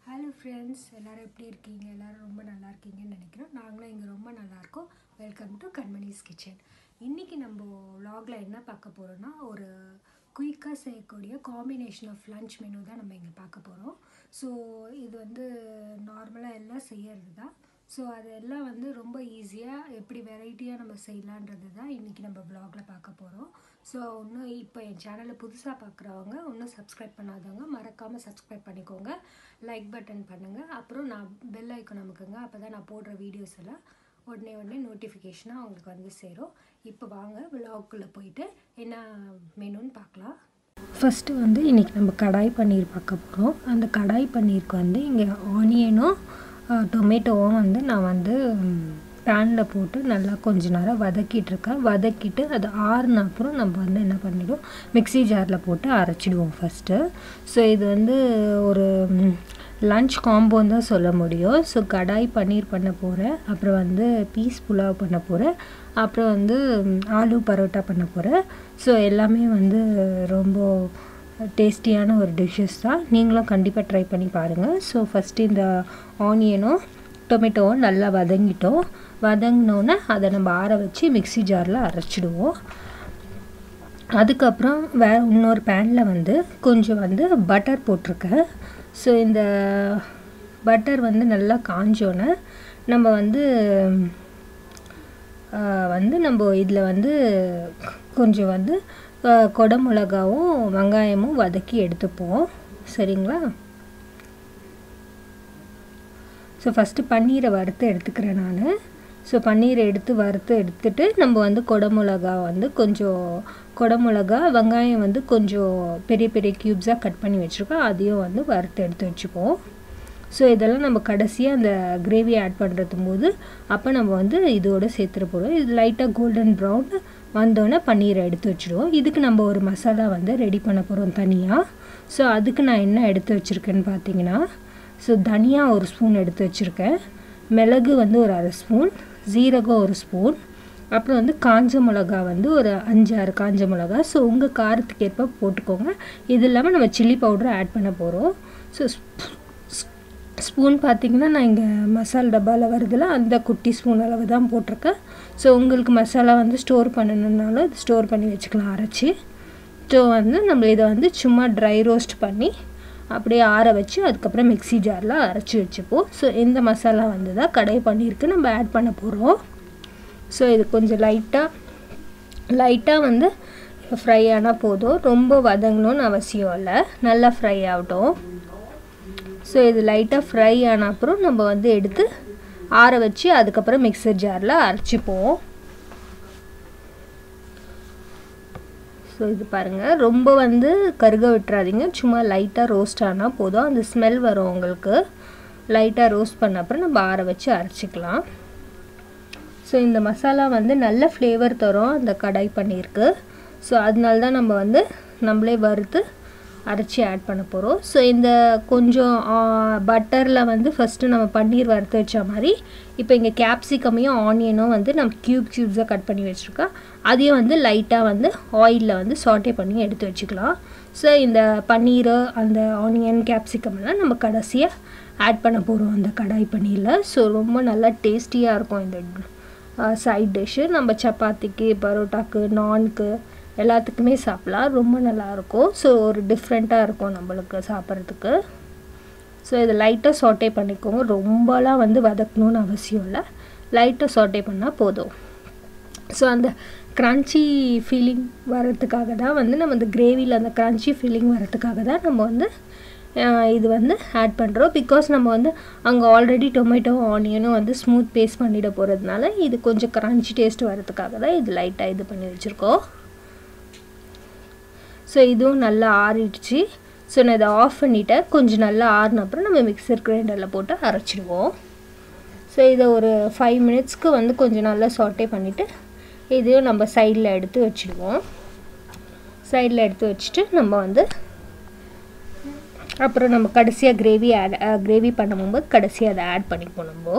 hello friends எல்லோரும் எப்படி இருக்கீங்க எல்லோரும் ரொம்ப நல்லா இருக்கீங்கன்னு நினைக்கிறோம் நாங்களும் இங்கே ரொம்ப நல்லா இருக்கோம் வெல்கம் டு கண்மணிஸ் கிச்சன் இன்றைக்கி நம்ம vlogல என்ன பார்க்க போகிறோன்னா ஒரு குயிக்காக செய்யக்கூடிய காம்பினேஷன் ஆஃப் லன்ச் மெனு தான் நம்ம இங்கே பார்க்க போகிறோம் ஸோ இது வந்து நார்மலாக எல்லாம் செய்யறது தான் ஸோ அதெல்லாம் வந்து ரொம்ப ஈஸியாக எப்படி வெரைட்டியாக நம்ம செய்யலான்றது தான் இன்றைக்கி நம்ம vlogல பார்க்க போகிறோம் ஸோ இன்னும் இப்போ என் சேனலை புதுசாக பார்க்குறவங்க இன்னும் சப்ஸ்கிரைப் பண்ணாதவங்க மறக்காமல் சப்ஸ்கிரைப் பண்ணிக்கோங்க லைக் பட்டன் பண்ணுங்கள் அப்புறம் நான் பெல் ஐக்கன் அமுக்குங்க அப்போ தான் நான் போடுற வீடியோஸ் எல்லாம் உடனே உடனே நோட்டிஃபிகேஷனாக அவங்களுக்கு வந்து சேரும் இப்போ வாங்க விலாகுள்ளே போயிட்டு என்ன மெனுன்னு பார்க்கலாம் ஃபஸ்ட்டு வந்து இன்றைக்கி நம்ம கடாய் பன்னீர் பார்க்க போகிறோம் அந்த கடாய் பன்னீருக்கு வந்து இங்கே ஆனியனும் டொமேட்டோவும் வந்து நான் வந்து பேனில் போட்டு நல்லா கொஞ்ச நேரம் வதக்கிட்டுருக்கேன் வதக்கிட்டு அது ஆறுன அப்புறம் நம்ம வந்து என்ன பண்ணிடுவோம் மிக்ஸி ஜாரில் போட்டு அரைச்சிடுவோம் ஃபஸ்ட்டு ஸோ இது வந்து ஒரு லன்ச் காம்போன்னு தான் சொல்ல முடியும் ஸோ கடாய் பன்னீர் பண்ண போகிறேன் அப்புறம் வந்து பீஸ் புலாவ் பண்ண போகிறேன் அப்புறம் வந்து ஆலு பரோட்டா பண்ண போகிறேன் ஸோ எல்லாமே வந்து ரொம்ப டேஸ்டியான ஒரு டிஷ்ஷஸ் தான் நீங்களும் கண்டிப்பாக ட்ரை பண்ணி பாருங்கள் ஸோ ஃபஸ்ட்டு இந்த ஆனியனும் டொமேட்டோவும் நல்லா வதங்கிட்டோம் வதங்கினோன்னே அதை நம்ம ஆற வச்சு மிக்ஸி ஜாரில் அரைச்சிடுவோம் அதுக்கப்புறம் வே இன்னொரு பேனில் வந்து கொஞ்சம் வந்து பட்டர் போட்டிருக்கேன் ஸோ இந்த பட்டர் வந்து நல்லா காஞ்சோன்னே நம்ம வந்து வந்து நம்ம இதில் வந்து கொஞ்சம் வந்து கொடமிளகாவும் வெங்காயமும் வதக்கி எடுத்துப்போம் சரிங்களா ஸோ ஃபஸ்ட்டு பன்னீரை வறுத்து எடுத்துக்கிறேன் நான் ஸோ பன்னீரை எடுத்து வறுத்து எடுத்துட்டு நம்ம வந்து கொடமிளகா வந்து கொஞ்சம் கொடமிளகா வெங்காயம் வந்து கொஞ்சம் பெரிய பெரிய க்யூப்ஸாக கட் பண்ணி வச்சுருக்கோம் அதையும் வந்து வறுத்து எடுத்து வச்சுப்போம் ஸோ இதெல்லாம் நம்ம கடைசியாக அந்த கிரேவி ஆட் பண்ணுறது போது அப்போ நம்ம வந்து இதோடு சேர்த்துட போகிறோம் இது லைட்டாக கோல்டன் ப்ரௌன் வந்தோடனே பன்னீரை எடுத்து வச்சுடுவோம் இதுக்கு நம்ம ஒரு மசாலா வந்து ரெடி பண்ண போகிறோம் தனியாக ஸோ அதுக்கு நான் என்ன எடுத்து வச்சுருக்கேன்னு பார்த்தீங்கன்னா ஸோ தனியாக ஒரு ஸ்பூன் எடுத்து வச்சுருக்கேன் மிளகு வந்து ஒரு அரை ஸ்பூன் ஜீரகம் ஒரு ஸ்பூன் அப்புறம் வந்து காஞ்ச மிளகா வந்து ஒரு அஞ்சாறு காஞ்ச மிளகா ஸோ உங்கள் காரத்துக்கு ஏற்ப போட்டுக்கோங்க இது இல்லாமல் நம்ம சில்லி பவுடரை ஆட் பண்ண போகிறோம் ஸோ ஸ்பூன் பார்த்திங்கன்னா நான் இங்கே மசாலா டப்பாவில் வருதுல அந்த குட்டி ஸ்பூன் அளவு தான் போட்டிருக்கேன் ஸோ உங்களுக்கு மசாலா வந்து ஸ்டோர் பண்ணணுன்னாலும் இது ஸ்டோர் பண்ணி வச்சுக்கலாம் அரைச்சி ஸோ வந்து நம்ம இதை வந்து சும்மா ட்ரை ரோஸ்ட் பண்ணி அப்படியே ஆற வச்சு அதுக்கப்புறம் மிக்ஸி ஜாரில் அரைச்சி வச்சுப்போம் ஸோ இந்த மசாலா வந்து தான் கடை பண்ணியிருக்கு நம்ம ஆட் பண்ண போகிறோம் ஸோ இது கொஞ்சம் லைட்டாக லைட்டாக வந்து ஃப்ரை ஆனால் போதும் ரொம்ப வதங்கணும்னு அவசியம் இல்லை நல்லா ஃப்ரை ஆகட்டும் ஸோ இது லைட்டாக ஃப்ரை ஆன அப்புறம் நம்ம வந்து எடுத்து ஆற வச்சு அதுக்கப்புறம் மிக்சர் ஜாரில் அரைச்சிப்போம் ஸோ இது பாருங்கள் ரொம்ப வந்து கருக விட்டுறாதீங்க சும்மா லைட்டாக ரோஸ்ட் ஆனால் போதும் அந்த ஸ்மெல் வரும் உங்களுக்கு லைட்டாக ரோஸ்ட் பண்ண அப்புறம் நம்ம ஆற வச்சு அரைச்சிக்கலாம் ஸோ இந்த மசாலா வந்து நல்ல ஃப்ளேவர் தரும் அந்த கடாய் பண்ணியிருக்கு ஸோ அதனால தான் நம்ம வந்து நம்மளே வறுத்து அரைச்சி ஆட் பண்ண போகிறோம் ஸோ இந்த கொஞ்சம் பட்டரில் வந்து ஃபஸ்ட்டு நம்ம பன்னீர் வறுத்து வச்ச மாதிரி இப்போ இங்கே கேப்சிகமையும் ஆனியனும் வந்து நம்ம க்யூப் க்யூப்ஸாக கட் பண்ணி வச்சுருக்கோம் அதையும் வந்து லைட்டாக வந்து ஆயிலில் வந்து சாட்டே பண்ணி எடுத்து வச்சுக்கலாம் ஸோ இந்த பன்னீர் அந்த ஆனியன் கேப்சிகம்லாம் நம்ம கடைசியாக ஆட் பண்ண போகிறோம் அந்த கடாய் பன்னீரில் ஸோ ரொம்ப நல்லா டேஸ்டியாக இருக்கும் இந்த சைட் டிஷ்ஷு நம்ம சப்பாத்திக்கு பரோட்டாக்கு நான்க்கு எல்லாத்துக்குமே சாப்பிட்லாம் ரொம்ப நல்லாயிருக்கும் ஸோ ஒரு டிஃப்ரெண்ட்டாக இருக்கும் நம்மளுக்கு சாப்பிட்றதுக்கு ஸோ இதை லைட்டாக சாட்டே பண்ணிக்கோங்க ரொம்பலாம் வந்து வதக்கணும்னு அவசியம் இல்லை லைட்டாக சாட்டே பண்ணால் போதும் ஸோ அந்த க்ரன்ச்சி ஃபீலிங் வர்றதுக்காக தான் வந்து நம்ம இந்த கிரேவியில் அந்த க்ரன்ச்சி ஃபீலிங் வர்றதுக்காக தான் நம்ம வந்து இது வந்து ஆட் பண்ணுறோம் பிகாஸ் நம்ம வந்து அங்கே ஆல்ரெடி டொமேட்டோ ஆனியனும் வந்து ஸ்மூத் பேஸ்ட் பண்ணிட போகிறதுனால இது கொஞ்சம் க்ரன்ச்சி டேஸ்ட் வரதுக்காக தான் இது லைட்டாக இது பண்ணி வச்சுருக்கோம் ஸோ இதுவும் நல்லா ஆறிடுச்சு ஸோ நான் இதை ஆஃப் பண்ணிவிட்டேன் கொஞ்சம் நல்லா ஆறின அப்புறம் நம்ம மிக்சர் கிரைண்டரில் போட்டு அரைச்சிடுவோம் ஸோ இதை ஒரு ஃபைவ் மினிட்ஸ்க்கு வந்து கொஞ்சம் நல்லா சாட்டே பண்ணிவிட்டு இதையும் நம்ம சைடில் எடுத்து வச்சுடுவோம் சைடில் எடுத்து வச்சுட்டு நம்ம வந்து அப்புறம் நம்ம கடைசியாக கிரேவி ஆட் கிரேவி பண்ணும்போது கடைசியாக அதை ஆட் பண்ணிப்போம் நம்ம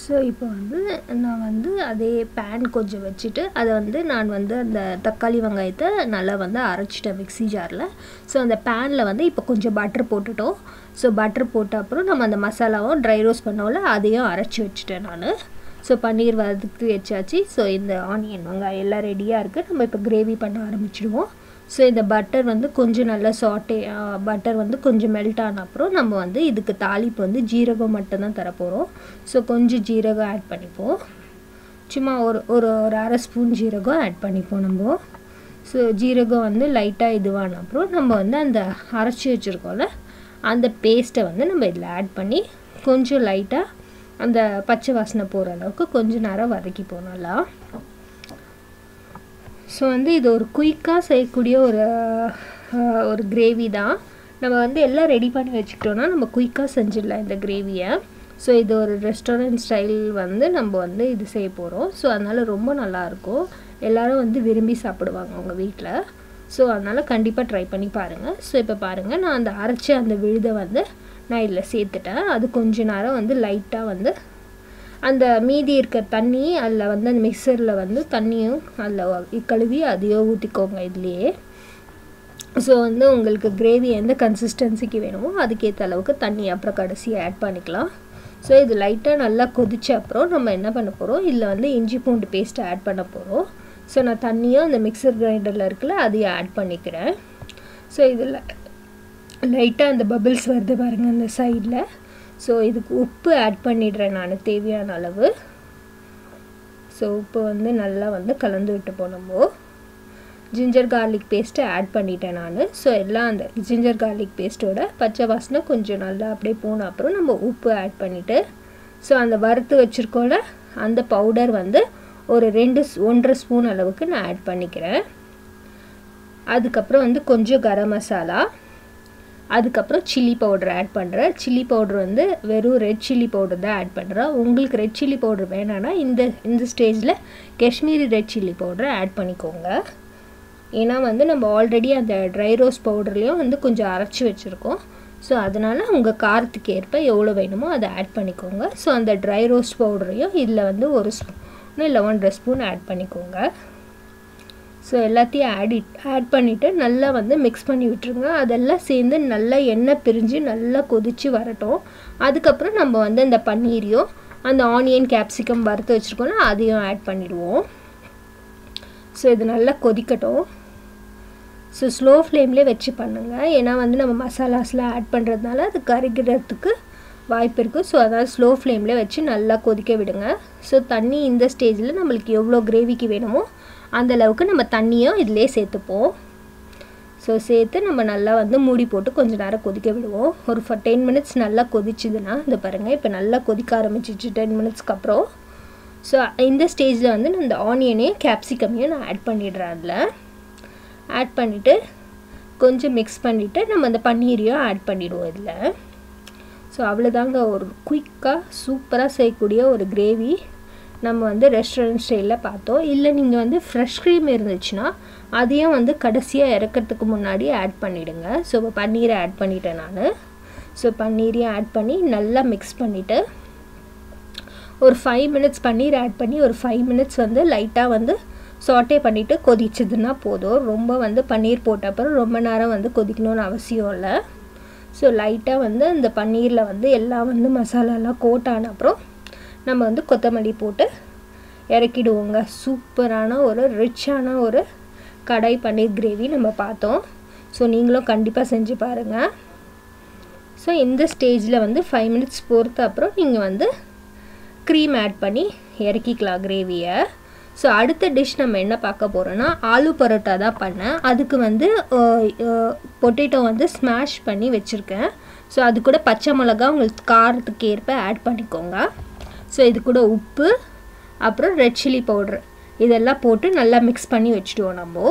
ஸோ இப்போ வந்து நான் வந்து அதே பேன் கொஞ்சம் வச்சுட்டு அதை வந்து நான் வந்து அந்த தக்காளி வெங்காயத்தை நல்லா வந்து அரைச்சிட்டேன் மிக்ஸி ஜாரில் ஸோ அந்த பேனில் வந்து இப்போ கொஞ்சம் பட்டர் போட்டுட்டோம் ஸோ பட்டர் போட்ட அப்புறம் நம்ம அந்த மசாலாவும் ட்ரை ரோஸ்ட் பண்ணோம்ல அதையும் அரைச்சி வச்சுட்டேன் நான் ஸோ பன்னீர் வதக்கி வச்சாச்சு ஸோ இந்த ஆனியன் வெங்காயம் எல்லாம் ரெடியாக இருக்குது நம்ம இப்போ கிரேவி பண்ண ஆரம்பிச்சிடுவோம் ஸோ இந்த பட்டர் வந்து கொஞ்சம் நல்லா சாட்டே பட்டர் வந்து கொஞ்சம் மெல்ட் ஆன அப்புறம் நம்ம வந்து இதுக்கு தாளிப்பு வந்து ஜீரகம் மட்டும்தான் தரப்போகிறோம் ஸோ கொஞ்சம் ஜீரகம் ஆட் பண்ணிப்போம் சும்மா ஒரு ஒரு ஒரு அரை ஸ்பூன் ஜீரகம் ஆட் பண்ணிப்போம் நம்ம ஸோ ஜீரகம் வந்து லைட்டாக இதுவான அப்புறம் நம்ம வந்து அந்த அரைச்சி வச்சுருக்கோம்ல அந்த பேஸ்ட்டை வந்து நம்ம இதில் ஆட் பண்ணி கொஞ்சம் லைட்டாக அந்த பச்சை வாசனை போகிற அளவுக்கு கொஞ்சம் நேரம் வதக்கிப்போம் நல்லா ஸோ வந்து இது ஒரு குயிக்காக செய்யக்கூடிய ஒரு ஒரு கிரேவி தான் நம்ம வந்து எல்லாம் ரெடி பண்ணி வச்சுக்கிட்டோன்னா நம்ம குயிக்காக செஞ்சிடலாம் இந்த கிரேவியை ஸோ இது ஒரு ரெஸ்டாரண்ட் ஸ்டைல் வந்து நம்ம வந்து இது செய்ய போகிறோம் ஸோ அதனால் ரொம்ப நல்லாயிருக்கும் எல்லோரும் வந்து விரும்பி சாப்பிடுவாங்க அவங்க வீட்டில் ஸோ அதனால் கண்டிப்பாக ட்ரை பண்ணி பாருங்கள் ஸோ இப்போ பாருங்கள் நான் அந்த அரைச்ச அந்த விழுதை வந்து நான் இதில் சேர்த்துட்டேன் அது கொஞ்ச நேரம் வந்து லைட்டாக வந்து அந்த மீதி இருக்க தண்ணி அதில் வந்து அந்த மிக்சரில் வந்து தண்ணியும் அதில் கழுவி அதையும் ஊற்றிக்கோங்க இதுலேயே ஸோ வந்து உங்களுக்கு கிரேவி எந்த கன்சிஸ்டன்சிக்கு வேணுமோ அதுக்கேற்ற அளவுக்கு தண்ணி அப்புறம் கடைசியாக ஆட் பண்ணிக்கலாம் ஸோ இது லைட்டாக நல்லா கொதிச்ச அப்புறம் நம்ம என்ன பண்ண போகிறோம் இதில் வந்து இஞ்சி பூண்டு பேஸ்ட்டை ஆட் பண்ண போகிறோம் ஸோ நான் தண்ணியும் அந்த மிக்சர் கிரைண்டரில் இருக்குல்ல அதையும் ஆட் பண்ணிக்கிறேன் ஸோ இதில் லைட்டாக அந்த பபிள்ஸ் வருது பாருங்கள் அந்த சைடில் ஸோ இதுக்கு உப்பு ஆட் பண்ணிடுறேன் நான் தேவையான அளவு ஸோ உப்பு வந்து நல்லா வந்து கலந்து விட்டு போனோமோ ஜிஞ்சர் கார்லிக் பேஸ்ட்டை ஆட் பண்ணிட்டேன் நான் ஸோ எல்லாம் அந்த ஜிஞ்சர் கார்லிக் பேஸ்ட்டோட பச்சை வாசனை கொஞ்சம் நல்லா அப்படியே போன அப்புறம் நம்ம உப்பு ஆட் பண்ணிவிட்டு ஸோ அந்த வறுத்து வச்சுருக்கோல அந்த பவுடர் வந்து ஒரு ரெண்டு ஒன்றரை ஸ்பூன் அளவுக்கு நான் ஆட் பண்ணிக்கிறேன் அதுக்கப்புறம் வந்து கொஞ்சம் கரம் மசாலா அதுக்கப்புறம் சில்லி பவுடர் ஆட் பண்ணுறேன் சில்லி பவுடர் வந்து வெறும் ரெட் சில்லி பவுடர் தான் ஆட் பண்ணுறேன் உங்களுக்கு ரெட் சில்லி பவுடர் வேணான்னா இந்த இந்த ஸ்டேஜில் காஷ்மீரி ரெட் சில்லி பவுடரை ஆட் பண்ணிக்கோங்க ஏன்னா வந்து நம்ம ஆல்ரெடி அந்த ட்ரை ரோஸ் பவுடர்லேயும் வந்து கொஞ்சம் அரைச்சி வச்சுருக்கோம் ஸோ அதனால் உங்கள் காரத்துக்கு ஏற்ப எவ்வளோ வேணுமோ அதை ஆட் பண்ணிக்கோங்க ஸோ அந்த ட்ரை ரோஸ்ட் பவுடரையும் இதில் வந்து ஒரு ஸ்பூன் இல்லை ஒன்றரை ஸ்பூன் ஆட் பண்ணிக்கோங்க ஸோ எல்லாத்தையும் ஆடி ஆட் பண்ணிவிட்டு நல்லா வந்து மிக்ஸ் பண்ணி விட்டுருங்க அதெல்லாம் சேர்ந்து நல்லா எண்ணெய் பிரிஞ்சு நல்லா கொதித்து வரட்டும் அதுக்கப்புறம் நம்ம வந்து அந்த பன்னீரையும் அந்த ஆனியன் கேப்சிகம் வறுத்து வச்சுருக்கோம்ல அதையும் ஆட் பண்ணிடுவோம் ஸோ இது நல்லா கொதிக்கட்டும் ஸோ ஸ்லோ ஃப்ளேம்லேயே வச்சு பண்ணுங்கள் ஏன்னா வந்து நம்ம மசாலாஸ்லாம் ஆட் பண்ணுறதுனால அது கறிக்கிறதுக்கு வாய்ப்பு இருக்குது ஸோ அதாவது ஸ்லோ ஃப்ளேம்லேயே வச்சு நல்லா கொதிக்க விடுங்க ஸோ தண்ணி இந்த ஸ்டேஜில் நம்மளுக்கு எவ்வளோ கிரேவிக்கு வேணுமோ அந்தளவுக்கு நம்ம தண்ணியும் இதிலே சேர்த்துப்போம் ஸோ சேர்த்து நம்ம நல்லா வந்து மூடி போட்டு கொஞ்சம் நேரம் கொதிக்க விடுவோம் ஒரு ஃப டென் மினிட்ஸ் நல்லா கொதிச்சுதுன்னா இந்த பாருங்கள் இப்போ நல்லா கொதிக்க ஆரம்பிச்சிச்சு டென் மினிட்ஸ்க்கு அப்புறம் ஸோ இந்த ஸ்டேஜில் வந்து நான் இந்த ஆனியனையும் கேப்சிகமையும் நான் ஆட் பண்ணிடுறேன் அதில் ஆட் பண்ணிவிட்டு கொஞ்சம் மிக்ஸ் பண்ணிவிட்டு நம்ம அந்த பன்னீரையும் ஆட் பண்ணிவிடுவோம் இதில் ஸோ அவ்வளோதாங்க ஒரு குயிக்காக சூப்பராக செய்யக்கூடிய ஒரு கிரேவி நம்ம வந்து ரெஸ்டாரண்ட் ஸ்டைலில் பார்த்தோம் இல்லை நீங்கள் வந்து ஃப்ரெஷ் க்ரீம் இருந்துச்சுன்னா அதையும் வந்து கடைசியாக இறக்கிறதுக்கு முன்னாடி ஆட் பண்ணிவிடுங்க ஸோ இப்போ பன்னீரை ஆட் பண்ணிட்டேன் நான் ஸோ பன்னீரையும் ஆட் பண்ணி நல்லா மிக்ஸ் பண்ணிவிட்டு ஒரு ஃபைவ் மினிட்ஸ் பன்னீர் ஆட் பண்ணி ஒரு ஃபைவ் மினிட்ஸ் வந்து லைட்டாக வந்து சாட்டே பண்ணிவிட்டு கொதிச்சதுன்னா போதும் ரொம்ப வந்து பன்னீர் போட்ட அப்புறம் ரொம்ப நேரம் வந்து கொதிக்கணும்னு அவசியம் இல்லை ஸோ லைட்டாக வந்து அந்த பன்னீரில் வந்து எல்லாம் வந்து மசாலாலாம் கோட் ஆன அப்புறம் நம்ம வந்து கொத்தமல்லி போட்டு இறக்கிடுவோங்க சூப்பரான ஒரு ரிச்சான ஒரு கடாய் பன்னீர் கிரேவி நம்ம பார்த்தோம் ஸோ நீங்களும் கண்டிப்பாக செஞ்சு பாருங்கள் ஸோ இந்த ஸ்டேஜில் வந்து ஃபைவ் மினிட்ஸ் பொறுத்த அப்புறம் நீங்கள் வந்து க்ரீம் ஆட் பண்ணி இறக்கிக்கலாம் கிரேவியை ஸோ அடுத்த டிஷ் நம்ம என்ன பார்க்க போகிறோன்னா ஆலு பரோட்டா தான் பண்ணேன் அதுக்கு வந்து பொட்டேட்டோ வந்து ஸ்மாஷ் பண்ணி வச்சுருக்கேன் ஸோ அது கூட பச்சை மிளகா உங்களுக்கு காரத்துக்கு ஏற்ப ஆட் பண்ணிக்கோங்க ஸோ இது கூட உப்பு அப்புறம் ரெட் சில்லி பவுட்ரு இதெல்லாம் போட்டு நல்லா மிக்ஸ் பண்ணி வச்சுடுவோம் நம்ம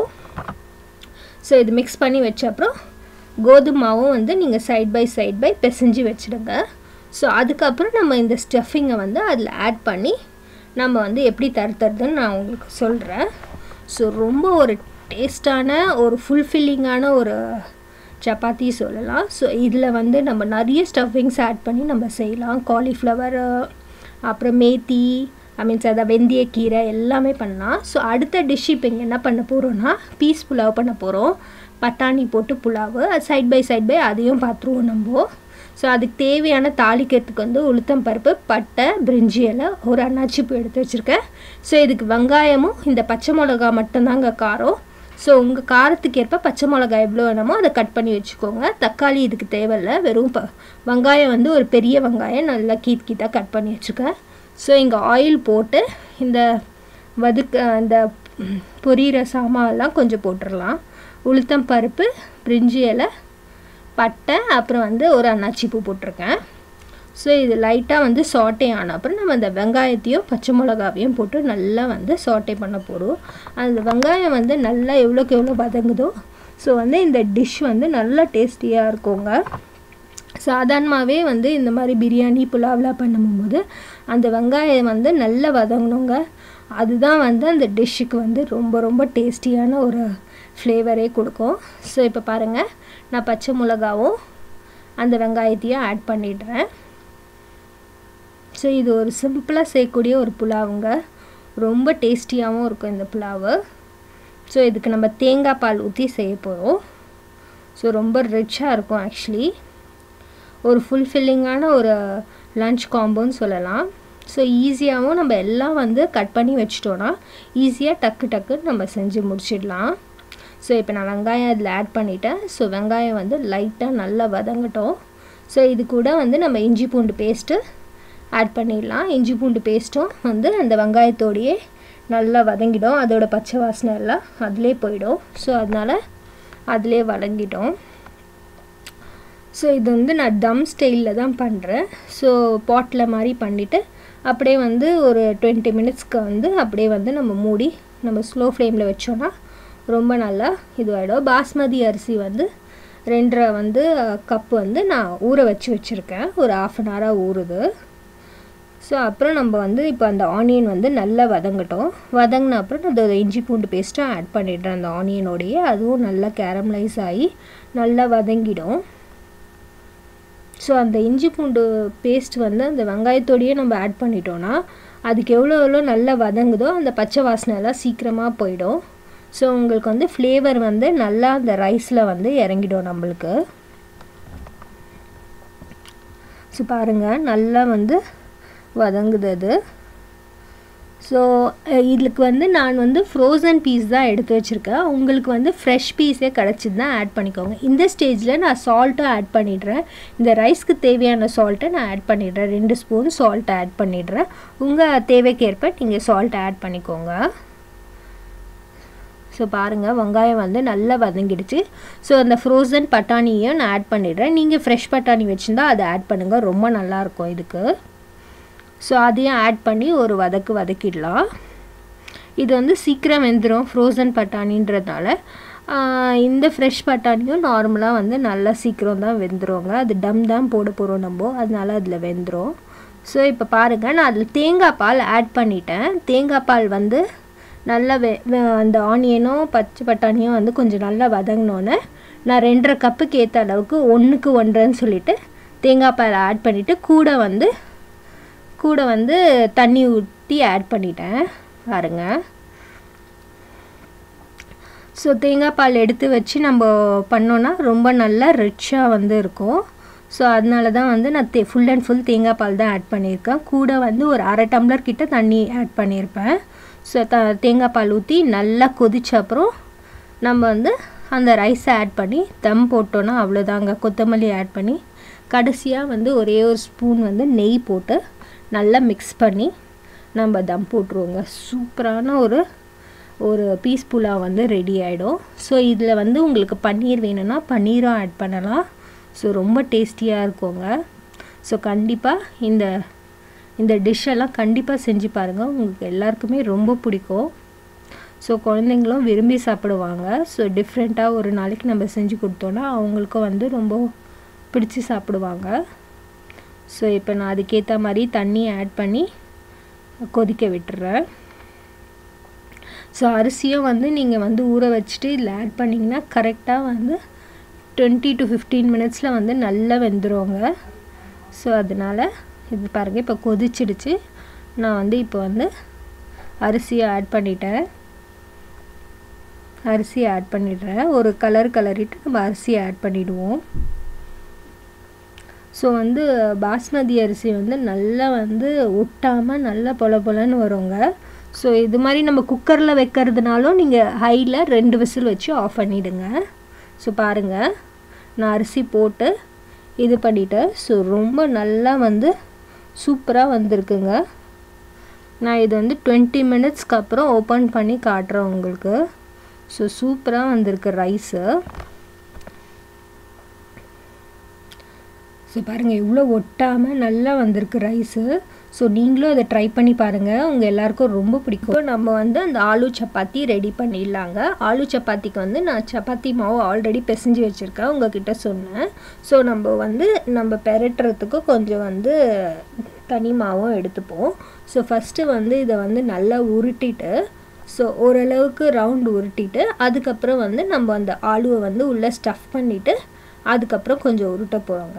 ஸோ இது மிக்ஸ் பண்ணி வச்ச அப்புறம் கோதுமாவும் வந்து நீங்கள் சைட் பை சைட் பை பிசைஞ்சு வச்சுடுங்க ஸோ அதுக்கப்புறம் நம்ம இந்த ஸ்டஃபிங்கை வந்து அதில் ஆட் பண்ணி நம்ம வந்து எப்படி தருத்துறதுன்னு நான் உங்களுக்கு சொல்கிறேன் ஸோ ரொம்ப ஒரு டேஸ்டான ஒரு ஃபுல்ஃபில்லிங்கான ஒரு சப்பாத்தி சொல்லலாம் ஸோ இதில் வந்து நம்ம நிறைய ஸ்டஃபிங்ஸ் ஆட் பண்ணி நம்ம செய்யலாம் காலிஃப்ளவர் அப்புறம் மேத்தி ஐ மீன்ஸ் அதை வெந்தயக்கீரை எல்லாமே பண்ணலாம் ஸோ அடுத்த டிஷ் இப்போ இங்கே என்ன பண்ண போகிறோன்னா பீஸ் புலாவ் பண்ண போகிறோம் பட்டாணி போட்டு புலாவு அது சைட் பை சைட் பை அதையும் பார்த்துருவோம் நம்ம ஸோ அதுக்கு தேவையான தாளிக்கிறதுக்கு வந்து உளுத்தம் பருப்பு பட்டை பிரிஞ்சி இலை ஒரு அன்னாச்சி பூ எடுத்து வச்சுருக்கேன் ஸோ இதுக்கு வெங்காயமும் இந்த பச்சை மிளகா மட்டும்தாங்க காரம் ஸோ உங்கள் காரத்துக்கு ஏற்ப பச்சை மிளகா எவ்வளோ வேணுமோ அதை கட் பண்ணி வச்சுக்கோங்க தக்காளி இதுக்கு தேவையில்ல வெறும் ப வெங்காயம் வந்து ஒரு பெரிய வெங்காயம் நல்லா கீத் கீத்தாக கட் பண்ணி வச்சுருக்கேன் ஸோ இங்கே ஆயில் போட்டு இந்த வதுக்க இந்த பொரியிற சாமான்லாம் கொஞ்சம் போட்டுடலாம் உளுத்தம் பருப்பு பிரிஞ்சி இலை பட்டை அப்புறம் வந்து ஒரு அன்னாச்சி பூ போட்டிருக்கேன் ஸோ இது லைட்டாக வந்து சாட்டே ஆன அப்புறம் நம்ம அந்த வெங்காயத்தையும் பச்சை மிளகாவையும் போட்டு நல்லா வந்து சாட்டே பண்ண போகிறோம் அந்த வெங்காயம் வந்து நல்லா எவ்வளோக்கு எவ்வளோ வதங்குதோ ஸோ வந்து இந்த டிஷ் வந்து நல்லா டேஸ்டியாக இருக்குங்க சாதாரணமாகவே வந்து இந்த மாதிரி பிரியாணி புலாவ்லாம் பண்ணும்போது அந்த வெங்காயம் வந்து நல்லா வதங்கணுங்க அதுதான் வந்து அந்த டிஷ்ஷுக்கு வந்து ரொம்ப ரொம்ப டேஸ்டியான ஒரு ஃப்ளேவரே கொடுக்கும் ஸோ இப்போ பாருங்கள் நான் பச்சை மிளகாவும் அந்த வெங்காயத்தையும் ஆட் பண்ணிடுறேன் ஸோ இது ஒரு சிம்பிளாக செய்யக்கூடிய ஒரு புலாவுங்க ரொம்ப டேஸ்டியாகவும் இருக்கும் இந்த புலாவு ஸோ இதுக்கு நம்ம தேங்காய் பால் ஊற்றி செய்ய போகிறோம் ஸோ ரொம்ப ரிச்சாக இருக்கும் ஆக்சுவலி ஒரு ஃபுல்ஃபில்லிங்கான ஒரு லன்ச் காம்போன்னு சொல்லலாம் ஸோ ஈஸியாகவும் நம்ம எல்லாம் வந்து கட் பண்ணி வச்சிட்டோன்னா ஈஸியாக டக்கு டக்குன்னு நம்ம செஞ்சு முடிச்சிடலாம் ஸோ இப்போ நான் வெங்காயம் அதில் ஆட் பண்ணிட்டேன் ஸோ வெங்காயம் வந்து லைட்டாக நல்லா வதங்கட்டும் ஸோ இது கூட வந்து நம்ம இஞ்சி பூண்டு பேஸ்ட்டு ஆட் பண்ணிடலாம் இஞ்சி பூண்டு பேஸ்ட்டும் வந்து அந்த வெங்காயத்தோடையே நல்லா வதங்கிடும் அதோட பச்சை வாசனை எல்லாம் அதிலே போயிடும் ஸோ அதனால் அதிலே வதங்கிட்டோம் ஸோ இது வந்து நான் தம் ஸ்டைலில் தான் பண்ணுறேன் ஸோ பாட்டில் மாதிரி பண்ணிவிட்டு அப்படியே வந்து ஒரு டுவெண்ட்டி மினிட்ஸ்க்கு வந்து அப்படியே வந்து நம்ம மூடி நம்ம ஸ்லோ ஃப்ளேமில் வச்சோன்னா ரொம்ப நல்லா இதுவாகிடும் பாஸ்மதி அரிசி வந்து ரெண்டரை வந்து கப்பு வந்து நான் ஊற வச்சு வச்சுருக்கேன் ஒரு ஆஃப் அன் ஹவராக ஊறுது ஸோ அப்புறம் நம்ம வந்து இப்போ அந்த ஆனியன் வந்து நல்லா வதங்கட்டும் வதங்கின அப்புறம் நான் அதோட இஞ்சி பூண்டு பேஸ்ட்டும் ஆட் பண்ணிடுறேன் அந்த ஆனியனோடையே அதுவும் நல்லா கேரமலைஸ் ஆகி நல்லா வதங்கிடும் ஸோ அந்த இஞ்சி பூண்டு பேஸ்ட் வந்து அந்த வெங்காயத்தோடையே நம்ம ஆட் பண்ணிட்டோன்னா அதுக்கு எவ்வளோ எவ்வளோ நல்லா வதங்குதோ அந்த பச்சை வாசனை எல்லாம் சீக்கிரமாக போயிடும் ஸோ உங்களுக்கு வந்து ஃப்ளேவர் வந்து நல்லா அந்த ரைஸில் வந்து இறங்கிடும் நம்மளுக்கு ஸோ பாருங்கள் நல்லா வந்து வதங்குது அது ஸோ இதுக்கு வந்து நான் வந்து ஃப்ரோசன் பீஸ் தான் எடுத்து வச்சுருக்கேன் உங்களுக்கு வந்து ஃப்ரெஷ் பீஸே கிடச்சிதுன்னா ஆட் பண்ணிக்கோங்க இந்த ஸ்டேஜில் நான் சால்ட்டும் ஆட் பண்ணிடுறேன் இந்த ரைஸ்க்கு தேவையான சால்ட்டை நான் ஆட் பண்ணிடுறேன் ரெண்டு ஸ்பூன் சால்ட்டை ஆட் பண்ணிடுறேன் உங்கள் தேவைக்கேற்ப நீங்கள் சால்ட் ஆட் பண்ணிக்கோங்க ஸோ பாருங்கள் வெங்காயம் வந்து நல்லா வதங்கிடுச்சு ஸோ அந்த ஃப்ரோசன் பட்டாணியும் நான் ஆட் பண்ணிடுறேன் நீங்கள் ஃப்ரெஷ் பட்டாணி வச்சுருந்தா அதை ஆட் பண்ணுங்கள் ரொம்ப நல்லாயிருக்கும் இதுக்கு ஸோ அதையும் ஆட் பண்ணி ஒரு வதக்கு வதக்கிடலாம் இது வந்து சீக்கிரம் வெந்துடும் ஃப்ரோசன் பட்டாணின்றதுனால இந்த ஃப்ரெஷ் பட்டாணியும் நார்மலாக வந்து நல்லா சீக்கிரம் தான் வெந்துருங்க அது டம் தான் போட போகிறோம் நம்ம அதனால அதில் வெந்துடும் ஸோ இப்போ பாருங்கள் நான் அதில் தேங்காய் பால் ஆட் பண்ணிட்டேன் தேங்காய் பால் வந்து நல்லா வெ அந்த ஆனியனும் பச்சை பட்டாணியும் வந்து கொஞ்சம் நல்லா வதங்கினோன்னே நான் ரெண்டரை கப்புக்கு ஏற்ற அளவுக்கு ஒன்றுக்கு ஒன்றரைன்னு சொல்லிவிட்டு தேங்காய் பால் ஆட் பண்ணிவிட்டு கூட வந்து கூட வந்து தண்ணி ஊற்றி ஆட் பண்ணிட்டேன் பாருங்க ஸோ தேங்காய் பால் எடுத்து வச்சு நம்ம பண்ணோன்னா ரொம்ப நல்லா ரிச்சாக வந்து இருக்கும் ஸோ அதனால தான் வந்து நான் தே ஃபுல் அண்ட் ஃபுல் தேங்காய் பால் தான் ஆட் பண்ணியிருக்கேன் கூட வந்து ஒரு அரை டம்ளர் கிட்ட தண்ணி ஆட் பண்ணியிருப்பேன் ஸோ த தேங்காய் பால் ஊற்றி நல்லா கொதிச்ச அப்புறம் நம்ம வந்து அந்த ரைஸை ஆட் பண்ணி தம் போட்டோன்னா அவ்வளோதாங்க கொத்தமல்லி ஆட் பண்ணி கடைசியாக வந்து ஒரே ஒரு ஸ்பூன் வந்து நெய் போட்டு நல்லா மிக்ஸ் பண்ணி நம்ம தம் போட்டுருவோங்க சூப்பரான ஒரு ஒரு பீஸ் புலாவ் வந்து ரெடி ஆகிடும் ஸோ இதில் வந்து உங்களுக்கு பன்னீர் வேணும்னா பன்னீரும் ஆட் பண்ணலாம் ஸோ ரொம்ப டேஸ்டியாக இருக்குங்க ஸோ கண்டிப்பாக இந்த இந்த டிஷ்ஷெல்லாம் கண்டிப்பாக செஞ்சு பாருங்கள் உங்களுக்கு எல்லாருக்குமே ரொம்ப பிடிக்கும் ஸோ குழந்தைங்களும் விரும்பி சாப்பிடுவாங்க ஸோ டிஃப்ரெண்ட்டாக ஒரு நாளைக்கு நம்ம செஞ்சு கொடுத்தோன்னா அவங்களுக்கும் வந்து ரொம்ப பிடிச்சி சாப்பிடுவாங்க ஸோ இப்போ நான் அதுக்கேற்ற மாதிரி தண்ணி ஆட் பண்ணி கொதிக்க விட்டுறேன் ஸோ அரிசியும் வந்து நீங்கள் வந்து ஊற வச்சுட்டு இதில் ஆட் பண்ணிங்கன்னா கரெக்டாக வந்து டுவெண்ட்டி டு ஃபிஃப்டீன் மினிட்ஸில் வந்து நல்லா வெந்துருவாங்க ஸோ அதனால் இது பாருங்கள் இப்போ கொதிச்சிடுச்சு நான் வந்து இப்போ வந்து அரிசியை ஆட் பண்ணிட்டேன் அரிசியை ஆட் பண்ணிடுறேன் ஒரு கலர் கலரிட்டு நம்ம அரிசியை ஆட் பண்ணிவிடுவோம் ஸோ வந்து பாஸ்மதி அரிசி வந்து நல்லா வந்து ஒட்டாமல் நல்லா பொல பொலன்னு வருங்க ஸோ இது மாதிரி நம்ம குக்கரில் வைக்கிறதுனாலும் நீங்கள் ஹையில் ரெண்டு விசில் வச்சு ஆஃப் பண்ணிவிடுங்க ஸோ பாருங்கள் நான் அரிசி போட்டு இது பண்ணிட்டேன் ஸோ ரொம்ப நல்லா வந்து சூப்பராக வந்திருக்குங்க நான் இது வந்து டுவெண்ட்டி மினிட்ஸ்க்கு அப்புறம் ஓப்பன் பண்ணி காட்டுறேன் உங்களுக்கு ஸோ சூப்பராக வந்திருக்கு ரைஸு ஸோ பாருங்கள் எவ்வளோ ஒட்டாமல் நல்லா வந்திருக்கு ரைஸு ஸோ நீங்களும் அதை ட்ரை பண்ணி பாருங்கள் உங்கள் எல்லாருக்கும் ரொம்ப பிடிக்கும் நம்ம வந்து அந்த ஆலு சப்பாத்தி ரெடி பண்ணிடலாங்க ஆலு சப்பாத்திக்கு வந்து நான் சப்பாத்தி மாவு ஆல்ரெடி பிசைஞ்சு வச்சுருக்கேன் உங்ககிட்ட சொன்னேன் ஸோ நம்ம வந்து நம்ம பெரட்டுறதுக்கு கொஞ்சம் வந்து தனி மாவும் எடுத்துப்போம் ஸோ ஃபஸ்ட்டு வந்து இதை வந்து நல்லா உருட்டிட்டு ஸோ ஓரளவுக்கு ரவுண்டு உருட்டிட்டு அதுக்கப்புறம் வந்து நம்ம அந்த ஆலுவை வந்து உள்ளே ஸ்டஃப் பண்ணிவிட்டு அதுக்கப்புறம் கொஞ்சம் உருட்ட போகிறோங்க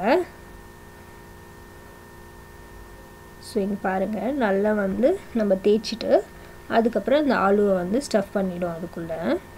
ஸோ இங்கே பாருங்கள் நல்லா வந்து நம்ம தேய்ச்சிட்டு அதுக்கப்புறம் அந்த ஆலுவை வந்து ஸ்டஃப் பண்ணிவிடும் அதுக்குள்ளே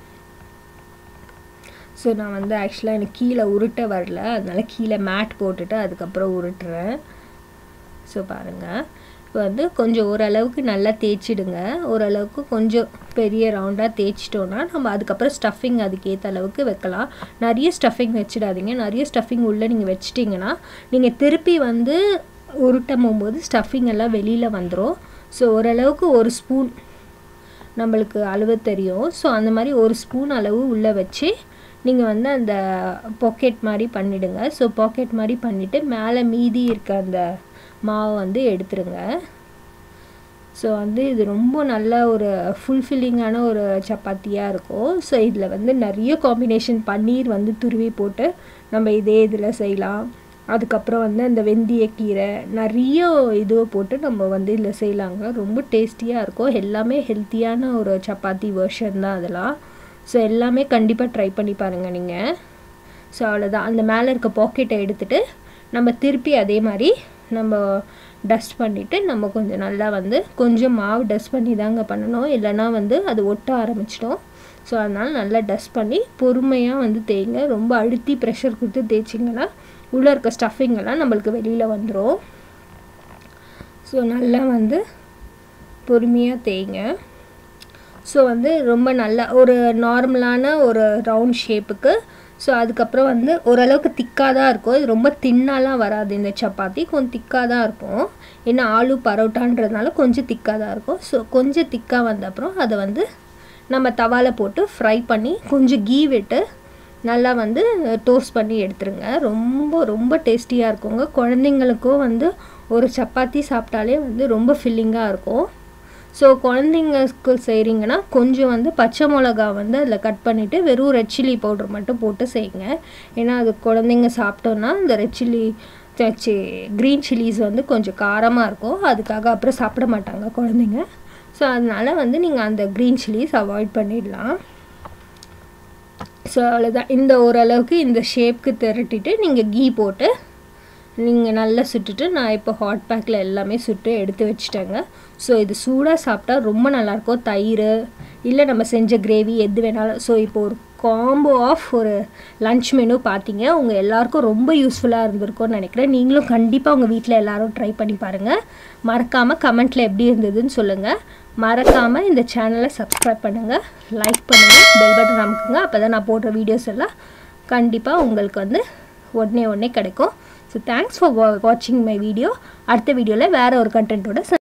ஸோ நான் வந்து ஆக்சுவலாக எனக்கு கீழே உருட்ட வரல அதனால் கீழே மேட் போட்டுட்டு அதுக்கப்புறம் உருட்டுறேன் ஸோ பாருங்கள் இப்போ வந்து கொஞ்சம் ஓரளவுக்கு நல்லா தேய்ச்சிடுங்க ஓரளவுக்கு கொஞ்சம் பெரிய ரவுண்டாக தேய்ச்சிட்டோன்னா நம்ம அதுக்கப்புறம் ஸ்டஃபிங் அதுக்கேற்ற அளவுக்கு வைக்கலாம் நிறைய ஸ்டஃபிங் வச்சிடாதீங்க நிறைய ஸ்டஃபிங் உள்ளே நீங்கள் வச்சிட்டிங்கன்னா நீங்கள் திருப்பி வந்து உருட்டும் போது ஸ்டஃபிங் எல்லாம் வெளியில் வந்துடும் ஸோ ஓரளவுக்கு ஒரு ஸ்பூன் நம்மளுக்கு அளவு தெரியும் ஸோ அந்த மாதிரி ஒரு ஸ்பூன் அளவு உள்ளே வச்சு நீங்கள் வந்து அந்த பாக்கெட் மாதிரி பண்ணிவிடுங்க ஸோ பாக்கெட் மாதிரி பண்ணிவிட்டு மேலே மீதி இருக்க அந்த மாவை வந்து எடுத்துருங்க ஸோ வந்து இது ரொம்ப நல்ல ஒரு ஃபுல்ஃபில்லிங்கான ஒரு சப்பாத்தியாக இருக்கும் ஸோ இதில் வந்து நிறைய காம்பினேஷன் பன்னீர் வந்து துருவி போட்டு நம்ம இதே இதில் செய்யலாம் அதுக்கப்புறம் வந்து அந்த வெந்தயக்கீரை நிறைய இதுவை போட்டு நம்ம வந்து இதில் செய்யலாங்க ரொம்ப டேஸ்டியாக இருக்கும் எல்லாமே ஹெல்த்தியான ஒரு சப்பாத்தி வேர்ஷன் தான் அதெல்லாம் ஸோ எல்லாமே கண்டிப்பாக ட்ரை பண்ணி பாருங்கள் நீங்கள் ஸோ அவ்வளோதான் அந்த மேலே இருக்க பாக்கெட்டை எடுத்துகிட்டு நம்ம திருப்பி அதே மாதிரி நம்ம டஸ்ட் பண்ணிவிட்டு நம்ம கொஞ்சம் நல்லா வந்து கொஞ்சம் மாவு டஸ்ட் பண்ணி தாங்க பண்ணணும் இல்லைனா வந்து அது ஒட்ட ஆரம்பிச்சிடும் ஸோ அதனால் நல்லா டஸ்ட் பண்ணி பொறுமையாக வந்து தேய்ங்க ரொம்ப அழுத்தி ப்ரெஷர் கொடுத்து தேய்ச்சிங்கன்னா உள்ளே இருக்க ஸ்டஃபிங் எல்லாம் நம்மளுக்கு வெளியில் வந்துடும் ஸோ நல்லா வந்து பொறுமையாக தேய்ங்க ஸோ வந்து ரொம்ப நல்லா ஒரு நார்மலான ஒரு ரவுண்ட் ஷேப்புக்கு ஸோ அதுக்கப்புறம் வந்து ஓரளவுக்கு திக்காக தான் இருக்கும் இது ரொம்ப தின்னாலாம் வராது இந்த சப்பாத்தி கொஞ்சம் திக்காக தான் இருக்கும் ஏன்னா ஆலு பரோட்டான்றதுனால கொஞ்சம் திக்காக தான் இருக்கும் ஸோ கொஞ்சம் திக்காக வந்த அப்புறம் அதை வந்து நம்ம தவாவில் போட்டு ஃப்ரை பண்ணி கொஞ்சம் கீ விட்டு நல்லா வந்து டோஸ்ட் பண்ணி எடுத்துருங்க ரொம்ப ரொம்ப டேஸ்டியாக இருக்குங்க குழந்தைங்களுக்கும் வந்து ஒரு சப்பாத்தி சாப்பிட்டாலே வந்து ரொம்ப ஃபில்லிங்காக இருக்கும் ஸோ குழந்தைங்களுக்கு செய்கிறீங்கன்னா கொஞ்சம் வந்து பச்சை மிளகா வந்து அதில் கட் பண்ணிவிட்டு வெறும் ரெட் சில்லி பவுடர் மட்டும் போட்டு செய்யுங்க ஏன்னா அது குழந்தைங்க சாப்பிட்டோன்னா இந்த ரெட் சில்லி சி க்ரீன் சில்லிஸ் வந்து கொஞ்சம் காரமாக இருக்கும் அதுக்காக அப்புறம் சாப்பிட மாட்டாங்க குழந்தைங்க ஸோ அதனால் வந்து நீங்கள் அந்த க்ரீன் சில்லிஸ் அவாய்ட் பண்ணிடலாம் ஸோ அவ்வளோதான் இந்த ஓரளவுக்கு இந்த ஷேப்க்கு திரட்டிட்டு நீங்கள் கீ போட்டு நீங்கள் நல்லா சுட்டுட்டு நான் இப்போ ஹாட் பேக்கில் எல்லாமே சுட்டு எடுத்து வச்சுட்டேங்க ஸோ இது சூடாக சாப்பிட்டா ரொம்ப நல்லாயிருக்கும் தயிர் இல்லை நம்ம செஞ்ச கிரேவி எது வேணாலும் ஸோ இப்போ ஒரு காம்போ ஆஃப் ஒரு லன்ச் மெனு பார்த்தீங்க உங்கள் எல்லாருக்கும் ரொம்ப யூஸ்ஃபுல்லாக இருந்திருக்கும்னு நினைக்கிறேன் நீங்களும் கண்டிப்பாக உங்கள் வீட்டில் எல்லோரும் ட்ரை பண்ணி பாருங்கள் மறக்காமல் கமெண்ட்டில் எப்படி இருந்ததுன்னு சொல்லுங்கள் மறக்காமல் இந்த சேனலை சப்ஸ்கிரைப் பண்ணுங்கள் லைக் பண்ணுங்கள் பெல் பட்டன் அமுக்குங்க அப்போ தான் நான் போடுற வீடியோஸ் எல்லாம் கண்டிப்பாக உங்களுக்கு வந்து உடனே உடனே கிடைக்கும் ஸோ தேங்க்ஸ் ஃபார் வாட்சிங் மை வீடியோ அடுத்த வீடியோவில் வேறு ஒரு கண்டென்ட்டோட